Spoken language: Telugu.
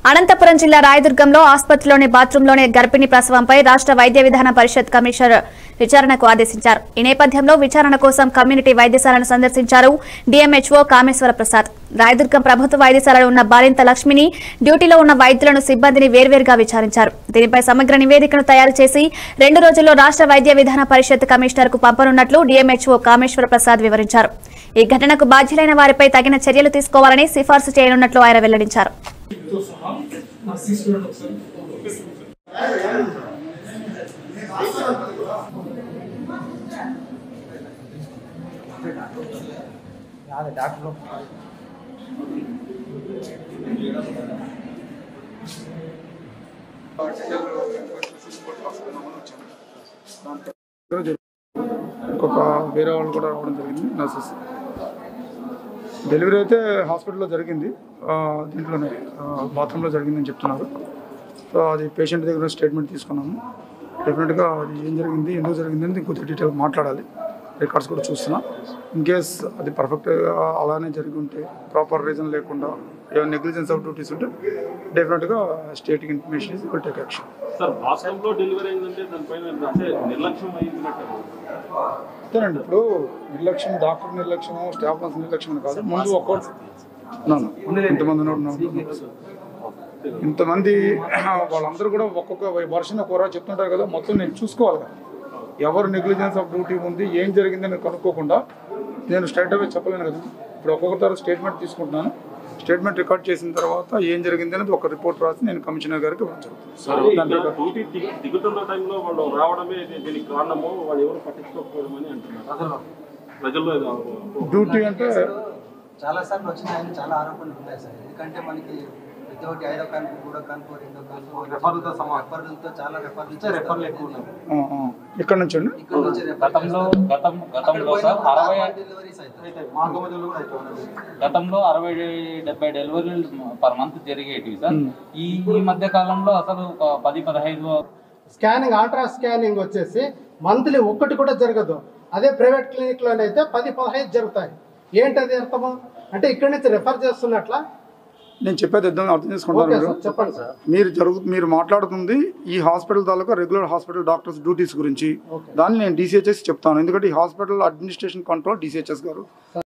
అనంతపురం జిల్లా రాయదుర్గంలో ఆసుపత్రిలోని బాత్రూంలోనే గర్భిణీ ప్రసవంపై రాష్ట్ర వైద్య విధాన పరిషత్ కమిషనర్ విచారణకు ఆదేశించారు ఈ నేపథ్యంలో విచారణ కోసం కమ్యూనిటీ వైద్యశాలను సందర్శించారు డీఎంహెచ్ఓ కామేశ్వర ప్రసాద్ రాయదుర్గం ప్రభుత్వ వైద్యశాలలో ఉన్న బాలింత లక్ష్మిని డ్యూటీలో ఉన్న వైద్యులను సిబ్బందిని వేర్వేరుగా విచారించారు దీనిపై సమగ్ర నివేదికను తయారు చేసి రెండు రోజుల్లో రాష్ట్ర వైద్య విధాన పరిషత్ కమిషనర్ కు పంపనున్నట్లు డీఎంహెచ్ఓ కామేశ్వర ప్రసాద్ వివరించారు ఈ ఘటనకు బాధ్యులైన వారిపై తగిన చర్యలు తీసుకోవాలని సిఫార్సు చేయనున్నట్లు ఆయన వెల్లడించారు తో సహా నా సీస్ చూడండి ఒకసారి ఇంకొక వేరే వాళ్ళు కూడా రావడం జరిగింది నర్సెస్ డెలివరీ అయితే హాస్పిటల్లో జరిగింది ఆ, దీంట్లోనే ఆ, బాత్రూంలో జరిగిందని చెప్తున్నారు సో అది పేషెంట్ దగ్గర స్టేట్మెంట్ తీసుకున్నాము డెఫినెట్గా అది ఏం జరిగింది ఎందుకు జరిగింది అనేది ఇంకొంచెం డీటెయిల్ మాట్లాడాలి రికార్డ్స్ కూడా చూస్తున్నా ఇన్ కేస్ అది పర్ఫెక్ట్గా అలానే జరిగి ఉంటే ప్రాపర్ రీజన్ లేకుండా ఏమైనా నెగ్లిజెన్స్ ఆఫ్ డ్యూటీస్ ఉంటే డెఫినెట్గా state information is will take action sir బాత్రూంలో డెలివరీ అయిందంటే దానిపైన అంటే నిర్లక్ష్యం అయిందంటే అంతేనండి ఇప్పుడు నిర్లక్ష్యం డాక్టర్ నిర్లక్ష్యం స్టాఫ్ నర్స్ నిర్లక్ష్యం అని కాదు ముందు ఒక్కటి ఇంతమంది ఉన్నారు ఇంతమంది వాళ్ళందరూ కూడా ఒక్కొక్క వర్షన్ ఒక చెప్తుంటారు కదా మొత్తం నేను చూసుకోవాలి కదా ఎవరు నెగ్లిజెన్స్ ఆఫ్ డ్యూటీ ఉంది ఏం జరిగిందని కనుక్కోకుండా నేను స్ట్రైట్ అవే చెప్పలేను కదా ఇప్పుడు ఒక్కొక్కరి తర్వాత స్టేట్మెంట్ తీసుకుంటున్నాను స్టేట్మెంట్ రికార్డ్ చేసిన తర్వాత ఏం జరిగింది అనేది ఒక రిపోర్ట్ రాసి నేను కమిషనర్ గారికి ఇవ్వడం జరుగుతుంది సార్ ఇక్కడ డ్యూటీ దిగు- దిగుతున్న టైంలో వాళ్ళు రావడమే ఇది- దీనికి కారణము వాళ్ళు ఎవరు పట్టించుకోకపోవడం అని అంటున్నారు ప్రజల్లో ఇది డ్యూటీ అంటే చాలా సార్లు వచ్చినాయని చాలా ఆరోపణలు ఉన్నాయి సార్ ఎందుకంటే మనకి ప్రతి ఒక్కటి ఐదో కాన్పు మూడో కాన్పు రెండో కాన్పు రెఫర్లతో రెఫర్లతో చాలా రెఫర్లు రెఫర్లు ఎక్కువ ఉన్నాయి ఆ, ఆ. ఇక్కడ నుంచి అండి ఇక్కడ నుంచి రెఫర్ గతంలో గతం గతంలో సార్ అరవై డెలివరీస్ అవుతాయి మార్గమధ్యలో కూడా అవుతాయి గతంలో అరవై డెబ్బై డెలివరీలు పర్ మంత్ జరిగేటివి సార్ ఈ ఈ మధ్య కాలంలో అసలు ఒక పది పదహైదు స్కానింగ్ అల్ట్రా స్కానింగ్ వచ్చేసి మంత్లీ ఒక్కటి కూడా జరగదు అదే ప్రైవేట్ క్లినిక్లోనైతే పది పదహైదు జరుగుతాయి ఏంటది అర్థము అంటే ఇక్కడి నుంచి రెఫర్ చేస్తున్నట్లా నేను చెప్పేది ఇద్దరు అర్థం చేసుకుంటాను ఓకే మీరు సార్ చెప్పండి సార్ మీరు జరుగు మీరు మాట్లాడుతుంది ఈ హాస్పిటల్ తాలూకా రెగ్యులర్ హాస్పిటల్ డాక్టర్స్ డ్యూటీస్ గురించి దాన్ని నేను డీసీహెచ్ఎస్ చెప్తాను ఎందుకంటే ఈ హాస్పిటల్ అడ్మినిస్ట్రేషన్ కంట్రోల్ డీసీహెచ్ఎస్ గారు